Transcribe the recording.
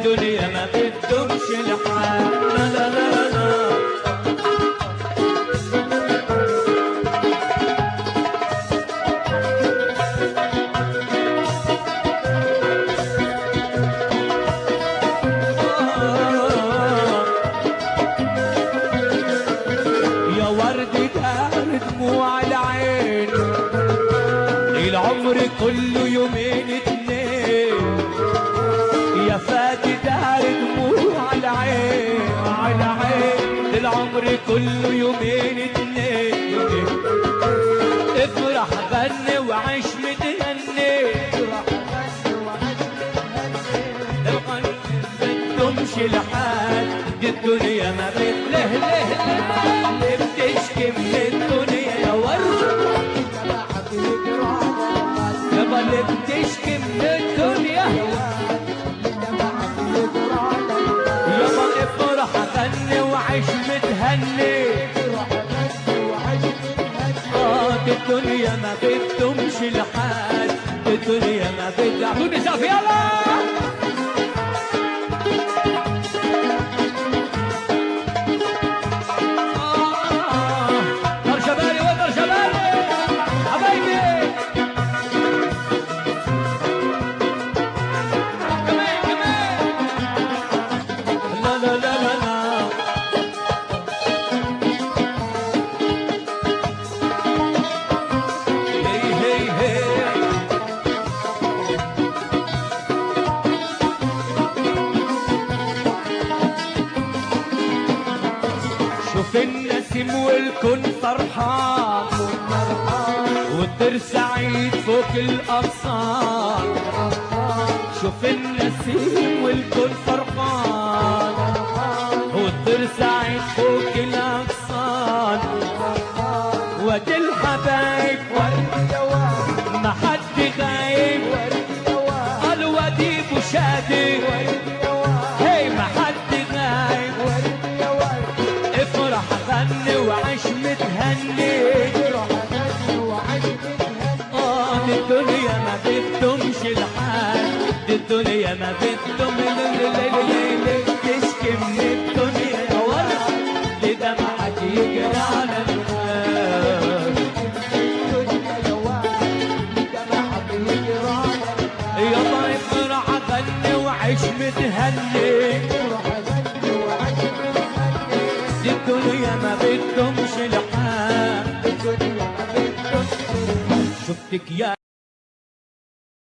الدنيا ما بتدومش الحال لا لا لا لا يا ورد دار دموع العين العمر كله يومين اتنين يا فاتي دار دموع العين على عين العمر كله يومين اتنين افرح غني وعيش متهني الغني بدهمش الحال دي الدنيا ما بتله له له بتشكي من الدنيا يا ورد يابا اللي بتشكي من الدنيا يابا افرح غني وعيش متهني اه دي الدنيا ما بدهمش الحال دي الدنيا ما بدها اعطوني سقف يلا دار شبالي ودار شبالي حبايبي كمان كمان لا لا لا لا لا هي هي هي شوف النسيم والكون فرحان والدر سعيد فوق الأغصان شوف النسيم والكون فرحان والدر سعيد فوق الأغصان وادي الحبايب ما حد غايب الوادي بشادي هي ما حد غايب افرح غني وعيش متهني اه دي الدنيا ما بدهمش الحال دي الدنيا ما بدهم تشكي من الدنيا يا ورد لدمعك يجري على الخير يلا افرح غني وعيش متهني دي الدنيا ما بدهمش الحال شفتك يا